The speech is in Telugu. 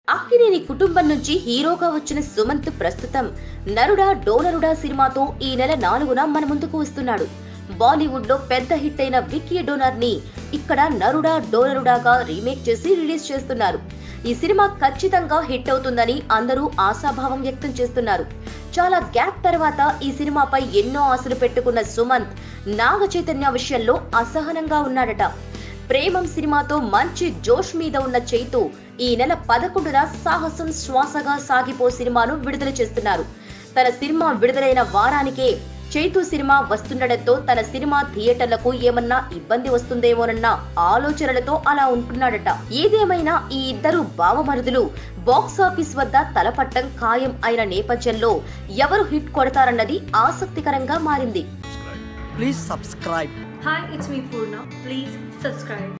అక్కినేని కుటుంబం నుంచి హీరోగా వచ్చిన సుమంత్ ప్రస్తుతం నరుడా డోనరుడా సినిమాతో ఈ నెల నాలుగున మన ముందుకు వస్తున్నాడు బాలీవుడ్ లో పెద్ద హిట్ అయిన విక్కీ డోనర్ ని ఇక్కడ నరుడా డోనరుడాగా రీమేక్ చేసి రిలీజ్ చేస్తున్నారు ఈ సినిమా ఖచ్చితంగా హిట్ అవుతుందని అందరూ ఆశాభావం వ్యక్తం చేస్తున్నారు చాలా గ్యాప్ తర్వాత ఈ సినిమాపై ఎన్నో ఆశలు పెట్టుకున్న సుమంత్ నాగ చైతన్య విషయంలో అసహనంగా ఉన్నాడట ప్రేమం సినిమాతో మంచి జోష్ మీద ఉన్న చైతు ఈ నెల పదకొండున సాహసం శ్వాసగా సాగిపో సినిమాను విడుదల చేస్తున్నారు తన సినిమా విడుదలైన వారానికే చైతు సినిమా వస్తుండటంతో తన సినిమా థియేటర్లకు ఏమన్నా ఇబ్బంది వస్తుందేమోనన్న ఆలోచనలతో అలా ఉంటున్నాడట ఏదేమైనా ఈ ఇద్దరు బావమరుదులు బాక్స్ ఆఫీస్ వద్ద తలపట్టం ఖాయం అయిన నేపథ్యంలో ఎవరు హిట్ కొడతారన్నది ఆసక్తికరంగా మారింది Please subscribe. Hi, it's me Purna. Please subscribe.